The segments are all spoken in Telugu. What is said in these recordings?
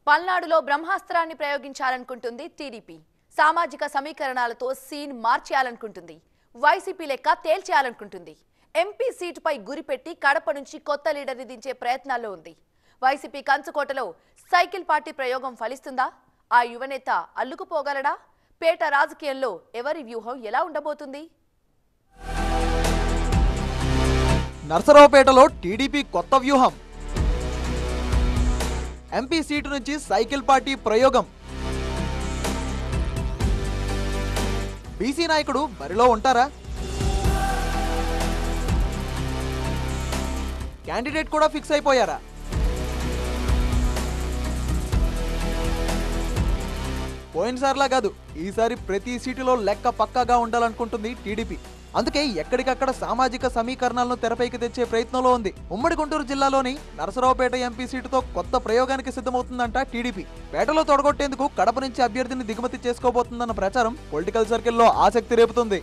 పల్నాడులో బ్రహ్మాస్త్రాన్ని ప్రయోగించాలనుకుంటుంది టీడీపీ సామాజిక సమీకరణాలతో సీన్ మార్చేయాలనుకుంటుంది వైసీపీ లెక్క తేల్చేయాలనుకుంటుంది ఎంపీ సీటుపై గురిపెట్టి కడప నుంచి కొత్త లీడర్ని దించే ప్రయత్నాల్లో ఉంది వైసీపీ కంచుకోటలో సైకిల్ పార్టీ ప్రయోగం ఫలిస్తుందా ఆ యువనేత అల్లుకుపోగలడా పేట రాజకీయంలో ఎవరి వ్యూహం ఎలా ఉండబోతుంది నర్సరావుపేటలో టీడీపీ కొత్త వ్యూహం ఎంపీ సీటు నుంచి సైకిల్ పార్టీ ప్రయోగం బీసీ నాయకుడు బరిలో ఉంటారా క్యాండిడేట్ కూడా ఫిక్స్ అయిపోయారా పోయినసారిలా కాదు ఈసారి ప్రతి సీటులో లెక్క పక్కాగా ఉండాలనుకుంటుంది టీడీపీ అందుకే ఎక్కడికక్కడ సామాజిక సమీకరణాలను తెరపైకి తెచ్చే ప్రయత్నంలో ఉంది ఉమ్మడి గుంటూరు జిల్లాలోని నరసరావుపేట ఎంపీ సీటుతో కొత్త ప్రయోగానికి సిద్ధమవుతుందంట టీడీపీ పేటలో తొడగొట్టేందుకు కడప నుంచి అభ్యర్థిని దిగుమతి చేసుకోబోతుందన్న ప్రచారం పొలిటికల్ సర్కిల్లో ఆసక్తి రేపుతుంది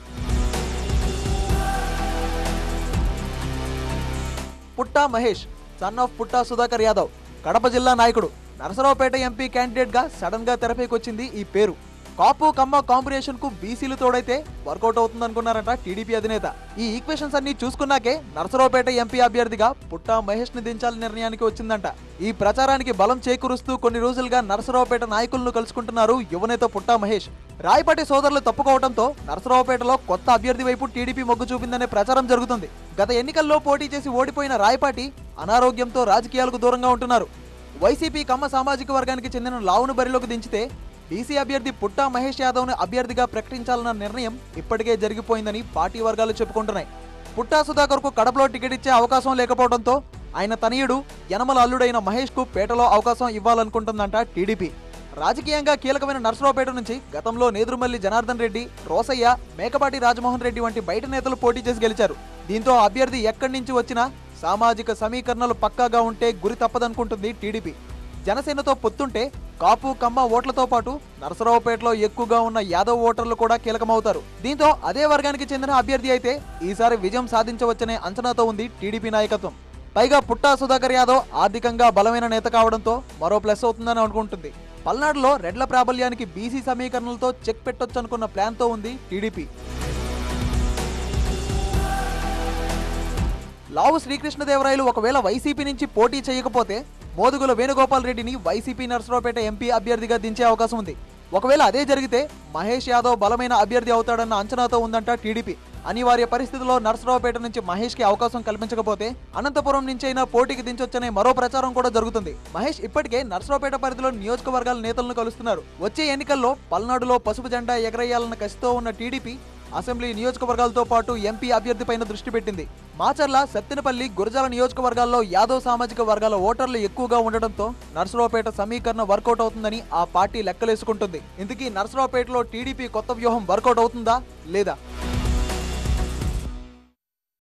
పుట్టా మహేష్ సన్ ఆఫ్ పుట్టా సుధాకర్ యాదవ్ కడప జిల్లా నాయకుడు నరసరావుపేట ఎంపీ క్యాండిడేట్ గా సడన్ గా తెరపైకి వచ్చింది ఈ పేరు కాపు కమ్మ కాంబినేషన్ కు బీసీలు తోడైతే వర్కౌట్ అవుతుంది అనుకున్నారంట టీడీపీ అధినేత ఈ ఈక్వేషన్స్ అన్ని చూసుకున్నాకే నరసరావుపేట ఎంపీ అభ్యర్థిగా పుట్టా మహేష్ ని దించాలని నిర్ణయానికి వచ్చిందంట ఈ ప్రచారానికి బలం చేకూరుస్తూ కొన్ని రోజులుగా నరసరావుపేట నాయకులను కలుసుకుంటున్నారు యువనేత పుట్టా మహేష్ రాయపాటి సోదరులు తప్పుకోవడంతో నరసరావుపేటలో కొత్త అభ్యర్థి వైపు టీడీపీ మొగ్గు చూపిందనే ప్రచారం జరుగుతుంది గత ఎన్నికల్లో పోటీ చేసి ఓడిపోయిన రాయపాటి అనారోగ్యంతో రాజకీయాలకు దూరంగా ఉంటున్నారు వైసీపీ కమ్మ సామాజిక వర్గానికి చెందిన లావును బరిలోకి దించితే బీసీ అభ్యర్థి పుట్టా మహేష్ యాదవ్ను అభ్యర్థిగా ప్రకటించాలన్న నిర్ణయం ఇప్పటికే జరిగిపోయిందని పార్టీ వర్గాలు చెప్పుకుంటున్నాయి పుట్టా సుధాకర్కు కడపలో టికెట్ ఇచ్చే అవకాశం లేకపోవడంతో ఆయన తనయుడు యనమల అల్లుడైన మహేష్ కు పేటలో అవకాశం ఇవ్వాలనుకుంటుందంట టీడీపీ రాజకీయంగా కీలకమైన నర్సరావుపేట నుంచి గతంలో నేదురుమల్లి జనార్దన్ రెడ్డి రోసయ్య మేకపాటి రాజమోహన్ రెడ్డి వంటి బయట నేతలు పోటీ చేసి గెలిచారు దీంతో అభ్యర్థి ఎక్కడి నుంచి వచ్చినా సామాజిక సమీకరణలు పక్కాగా ఉంటే గురి తప్పదనుకుంటుంది టీడీపీ జనసేనతో పొత్తుంటే కాపు కమ్మ ఓట్లతో పాటు నరసరావుపేటలో ఎక్కువగా ఉన్న యాదవ్ ఓటర్లు కూడా కీలకమవుతారు దీంతో అదే వర్గానికి చెందిన అభ్యర్థి అయితే ఈసారి విజయం సాధించవచ్చనే అంచనాతో ఉంది టీడీపీ నాయకత్వం పైగా పుట్టా సుధాకర్ యాదవ్ ఆర్థికంగా బలమైన నేత కావడంతో మరో ప్లస్ అవుతుందని అనుకుంటుంది పల్నాడులో రెడ్ల ప్రాబల్యానికి బీసీ సమీకరణలతో చెక్ పెట్టొచ్చనుకున్న ప్లాన్తో ఉంది టీడీపీ లావు శ్రీకృష్ణదేవరాయలు ఒకవేళ వైసీపీ నుంచి పోటీ చేయకపోతే మోదుగుల వేణుగోపాల్ రెడ్డిని వైసీపీ నరసరావుపేట ఎంపీ అభ్యర్థిగా దించే అవకాశం ఉంది ఒకవేళ అదే జరిగితే మహేష్ యాదవ్ బలమైన అభ్యర్థి అవుతాడన్న అంచనాతో ఉందంట టీడీపీ అనివార్య పరిస్థితుల్లో నరసరావుపేట నుంచి మహేష్ కి అవకాశం కల్పించకపోతే అనంతపురం నుంచి అయినా పోటీకి దించొచ్చనే మరో ప్రచారం కూడా జరుగుతుంది మహేష్ ఇప్పటికే నరసరావుపేట పరిధిలో నియోజకవర్గాల నేతలను కలుస్తున్నారు వచ్చే ఎన్నికల్లో పల్నాడులో పసుపు జెండా ఎగరేయాలన్న కసితో ఉన్న టీడీపీ అసెంబ్లీ నియోజకవర్గాలతో పాటు ఎంపీ అభ్యర్థిపైన దృష్టి పెట్టింది మాచర్ల సత్తెనపల్లి గురజాల నియోజకవర్గాల్లో యాదవ్ సామాజిక వర్గాల ఓటర్లు ఎక్కువగా ఉండడంతో నర్సరావుపేట సమీకరణ వర్కౌట్ అవుతుందని ఆ పార్టీ లెక్కలేసుకుంటుంది ఇందుకీ నర్సరావుపేటలో టీడీపీ కొత్త వ్యూహం వర్కౌట్ అవుతుందా లేదా